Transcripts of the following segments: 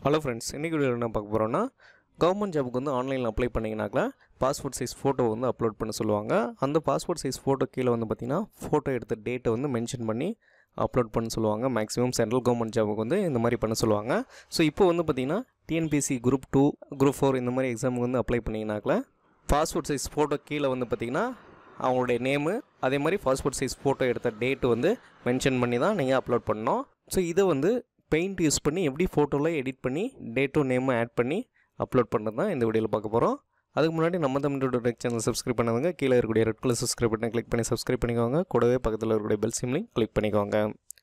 hello friends இன்றைக்கி video என்ன பார்க்க போகிறோன்னா கவர்மெண்ட் ஜாபுக்கு வந்து ஆன்லைனில் அப்ளை பண்ணிங்கனாக்கா பாஸ்போர்ட் சைஸ் ஃபோட்டோ வந்து அப்லோட் பண்ண சொல்லுவாங்க அந்த பாஸ்போர்ட் சைஸ் ஃபோட்டோ கீழே வந்து பார்த்திங்கன்னா ஃபோட்டோ எடுத்த டேட்டை வந்து மென்ஷன் பண்ணி அப்லோட் பண்ண சொல்லுவாங்க மேக்ஸிமம் சென்ட்ரல் கவர்மெண்ட் ஜாபுக்கு வந்து இந்த மாதிரி பண்ண சொல்லுவாங்க ஸோ இப்போ வந்து பார்த்திங்கன்னா TNPC group two group four இந்த மாதிரி எக்ஸாமுக்கு வந்து அப்ளை பண்ணிங்கனாக்கா பாஸ்போர்ட் சைஸ் ஃபோட்டோ கீழே வந்து பார்த்திங்கன்னா அவங்களுடைய நேமு அதே மாதிரி பாஸ்போர்ட் சைஸ் ஃபோட்டோ எடுத்த டேட்டு வந்து மென்ஷன் பண்ணி தான் நீங்கள் அப்லோட் பண்ணணும் ஸோ இதை வந்து பெயிண்ட் யூஸ் பண்ணி எப்படி ஃபோட்டோவில் எடிட் பண்ணி டேட்டும் நேமும் ஆட் பண்ணி அப்லோட் பண்ணுறது தான் இந்த வீடியோவில் பார்க்க போகிறோம் அதுக்கு முன்னாடி நம்ம தமிழோட டெக் சேனல் சப்ஸ்கிரைப் பண்ணாதவங்க கீழே இருக்கக்கூடிய ரெட் கலர் சப்ஸ்கிரைப் பட்டனை கிளிக் பண்ணி சப்ஸ்கிரைப் பண்ணிக்கோங்க கூடவே பக்கத்தில் இருக்கக்கூடிய பெல் சிம்லையும் கிளிக் பண்ணிக்கோங்க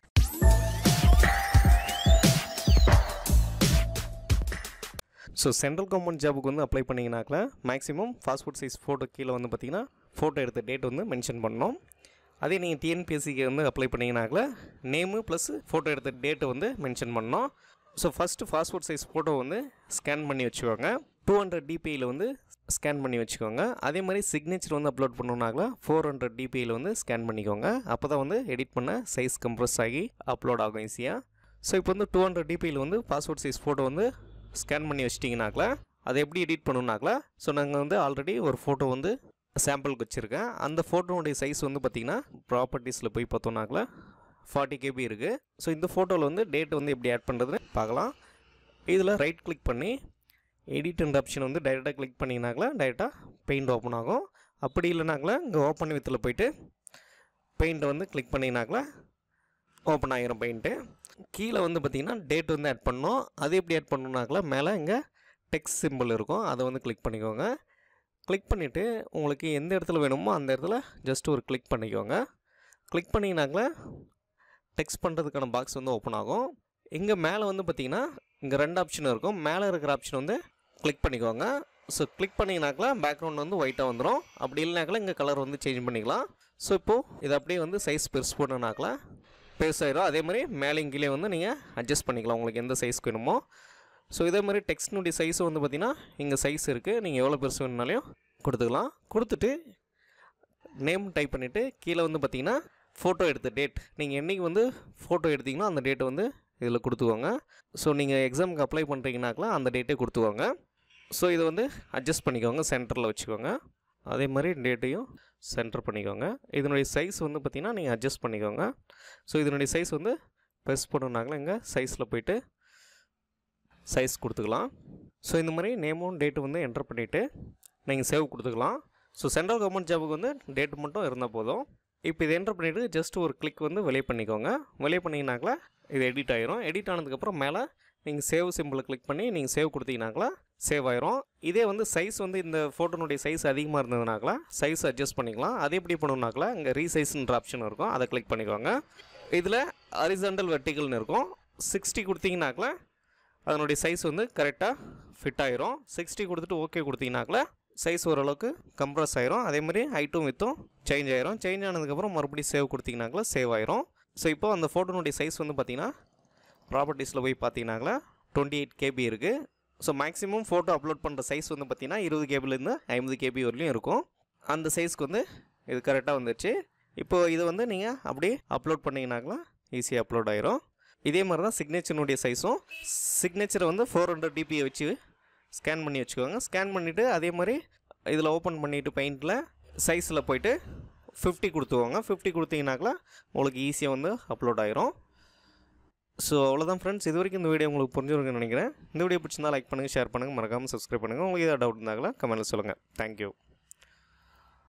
ஸோ சென்ட்ரல் கவர்மெண்ட் ஜாபுக்கு வந்து அப்ளை பண்ணிங்கனாக்கல மேக்ஸிமம் பாஸ்போர்ட் சைஸ் ஃபோட்டோ கீழே வந்து பார்த்தீங்கன்னா ஃபோட்டோ எடுத்த டேட் வந்து மென்ஷன் பண்ணணும் அதே நீங்கள் டிஎன்பிஎஸ்சிக்கு வந்து அப்ளை பண்ணிங்கனாக்கல நேமு ப்ளஸ் ஃபோட்டோ எடுத்த டேட்டை வந்து மென்ஷன் பண்ணணும் so first passport size photo வந்து ஸ்கேன் பண்ணி வச்சுக்கோங்க டூ ஹண்ட்ரட் டிபியில் வந்து ஸ்கேன் பண்ணி வச்சுக்கோங்க அதே மாதிரி சிக்னேச்சர் வந்து அப்லோட் பண்ணணுனாக்கல ஃபோர் ஹண்ட்ரட் டிபியில் வந்து ஸ்கேன் பண்ணிக்கோங்க அப்போ தான் வந்து எடிட் பண்ண சைஸ் கம்ப்ரஸ் ஆகி அப்லோட் ஆகும் ஈஸியாக ஸோ இப்போ வந்து டூ ஹண்ட்ரட் டிபியில் வந்து பாஸ்போர்ட் சைஸ் ஃபோட்டோ வந்து ஸ்கேன் பண்ணி வச்சிட்டிங்கனாக்கல அதை எப்படி எடிட் பண்ணணுனாக்கல ஸோ நாங்கள் வந்து ஆல்ரெடி ஒரு ஃபோட்டோ வந்து சாம்பிளுக்கு வச்சுருக்கேன் அந்த ஃபோட்டோனுடைய சைஸ் வந்து பார்த்திங்கன்னா ப்ராப்பர்ட்டிஸில் போய் பார்த்தோம்னாக்கல ஃபார்ட்டி கேபி இருக்குது ஸோ இந்த ஃபோட்டோவில் வந்து டேட் வந்து எப்படி ஆட் பண்ணுறதுன்னு பார்க்கலாம் இதில் ரைட் கிளிக் பண்ணி எடிட் அண்ட் ஆப்ஷன் வந்து டைரெக்டாக கிளிக் பண்ணிங்கனாக்கல டைரெக்டாக பெயிண்ட் ஓப்பன் ஆகும் அப்படி இல்லைனாக்கல இங்கே ஓப்பன் வித்தில் போயிட்டு பெயிண்ட்டை வந்து கிளிக் பண்ணிங்கனாக்கல ஓப்பன் ஆகிரும் பெயிண்ட்டு கீழே வந்து பார்த்திங்கன்னா டேட் வந்து ஆட் பண்ணணும் அது எப்படி ஆட் பண்ணணுனாக்கல மேலே இங்கே டெக்ஸ்ட் சிம்பிள் இருக்கும் அதை வந்து கிளிக் பண்ணிக்கோங்க கிளிக் பண்ணிவிட்டு உங்களுக்கு எந்த இடத்துல வேணுமோ அந்த இடத்துல ஜஸ்ட் ஒரு கிளிக் பண்ணிக்கோங்க கிளிக் பண்ணிங்கனாக்கல டெக்ஸ்ட் பண்ணுறதுக்கான பாக்ஸ் வந்து ஓப்பன் ஆகும் இங்கே மேலே வந்து பார்த்திங்கன்னா இங்கே ரெண்டு ஆப்ஷன் இருக்கும் மேலே இருக்கிற ஆப்ஷன் வந்து கிளிக் பண்ணிக்கோங்க ஸோ கிளிக் பண்ணிங்கனாக்கல பேக்ரவுண்ட் வந்து ஒயிட்டாக வந்துடும் அப்படி இல்லைனாக்கல இங்கே கலர் வந்து சேஞ்ச் பண்ணிக்கலாம் ஸோ இப்போது இது அப்படியே வந்து சைஸ் பெருசு போடணுனாக்கல பெருசாயிரும் அதே மாதிரி மேலேயும் கீழே வந்து நீங்கள் அட்ஜஸ்ட் பண்ணிக்கலாம் உங்களுக்கு எந்த சைஸ்க்கு வேணுமோ ஸோ இதே மாதிரி டெக்ஸ்ட்னுடைய சைஸும் வந்து பார்த்திங்கன்னா இங்கே சைஸ் இருக்குது நீங்கள் எவ்வளோ பெருசு வேணுனாலையும் கொடுத்துக்கலாம் கொடுத்துட்டு நேம் டைப் பண்ணிவிட்டு கீழே வந்து பார்த்திங்கன்னா ஃபோட்டோ எடுத்த டேட் நீங்கள் என்றைக்கு வந்து ஃபோட்டோ எடுத்தீங்களோ அந்த டேட்டை வந்து இதில் கொடுத்துக்கோங்க ஸோ நீங்கள் எக்ஸாமுக்கு அப்ளை பண்ணுறீங்கனாக்கெலாம் அந்த டேட்டே கொடுத்துக்கோங்க ஸோ இதை வந்து அட்ஜஸ்ட் பண்ணிக்கோங்க சென்டரில் வச்சுக்கோங்க அதே மாதிரி டேட்டையும் சென்டர் பண்ணிக்கோங்க இதனுடைய சைஸ் வந்து பார்த்திங்கன்னா நீங்கள் அட்ஜஸ்ட் பண்ணிக்கோங்க ஸோ இதனுடைய சைஸ் வந்து ப்ரெஸ் பண்ணணுனாங்களா இங்கே சைஸில் போயிட்டு சைஸ் கொடுத்துக்கலாம் ஸோ இந்த மாதிரி நேமும் டேட்டு வந்து என்டர் பண்ணிவிட்டு நீங்கள் சேவ் கொடுத்துக்கலாம் ஸோ சென்ட்ரல் கவர்மெண்ட் ஜாபுக்கு வந்து டேட் மட்டும் இருந்தால் போதும் இப்போ இதை என்டர் பண்ணிவிட்டு ஜஸ்ட் ஒரு கிளிக் வந்து வெளியே பண்ணிக்கோங்க வெளியே பண்ணிங்கனாக்கா இது எடிட் ஆயிரும் எடிட் ஆனதுக்கப்புறம் மேலே நீங்கள் சேவ் சிம்பிளை கிளிக் பண்ணி நீங்கள் சேவ் கொடுத்தீங்கனாக்கா சேவ் ஆயிரும் இதே வந்து சைஸ் வந்து இந்த ஃபோட்டோனுடைய சைஸ் அதிகமாக இருந்ததுனாக்கா சைஸ் அட்ஜஸ்ட் பண்ணிக்கலாம் அது எப்படி பண்ணணுனாக்கா இங்கே ரீசைஸ்ன்ற ஆப்ஷன் இருக்கும் அதை கிளிக் பண்ணிக்கோங்க இதில் ஹரிசாண்டல் வெர்டிகல்னு இருக்கும் சிக்ஸ்டி கொடுத்தீங்கனாக்கா அதனுடைய சைஸ் வந்து கரெக்டாக ஃபிட் ஆயிரும் சிக்ஸ்டி கொடுத்துட்டு ஓகே கொடுத்தீங்கனாக்கா சைஸ் ஓரளவுக்கு கம்ப்ரஸ் ஆயிரும் அதே மாதிரி ஹைட்டும் வித்தும் சேஞ்ச் ஆயிரும் சேஞ்ச் ஆனதுக்கப்புறம் மறுபடியும் சேவ் கொடுத்தீங்கனாக்கா சேவ் ஆயிரும் ஸோ இப்போ அந்த ஃபோட்டோனுடைய சைஸ் வந்து பார்த்தீங்கன்னா ப்ராப்பர்ட்டிஸில் போய் பார்த்தீங்கன்னாக்கா டுவெண்ட்டி எயிட் கேபி இருக்குது ஸோ மேக்ஸிமம் ஃபோட்டோ அப்லோட் பண்ணுற சைஸ் வந்து பார்த்தீங்கன்னா இருபது கேபிலேருந்து ஐம்பது கேபி வரலையும் இருக்கும் அந்த சைஸ்க்கு வந்து இது கரெக்டாக வந்துருச்சு இப்போது இதை வந்து நீங்கள் அப்படியே அப்லோட் பண்ணிங்கனாக்கா ஈஸியாக அப்லோட் ஆயிரும் இதே மாதிரி தான் சிக்னேச்சர்னுடைய சைஸும் சிக்னேச்சரை வந்து ஃபோர் ஹண்ட்ரட் டிபியை வச்சு ஸ்கேன் பண்ணி வச்சுக்கோங்க ஸ்கேன் பண்ணிவிட்டு அதே மாதிரி இதில் ஓப்பன் பண்ணிவிட்டு பெயிண்டில் சைஸில் போயிட்டு ஃபிஃப்டி கொடுத்துக்கோங்க ஃபிஃப்டி கொடுத்தீங்கனாக்கா உங்களுக்கு ஈஸியாக வந்து அப்லோட் ஆயிரும் ஸோ அவ்வளோதான் ஃப்ரெண்ட்ஸ் இது வரைக்கும் இந்த வீடியோ உங்களுக்கு புரிஞ்சிருக்குன்னு நினைக்கிறேன் இந்த வீடியோ பிடிச்சிருந்தா லைக் பண்ணுங்கள் ஷேர் பண்ணுங்கள் மறக்காமல் சப்ஸ்கிரைப் பண்ணுங்கள் உங்களுக்கு ஏதாவது டவுட் இருந்தாங்களா கமெண்ட்டில் சொல்லுங்கள் தேங்க்யூ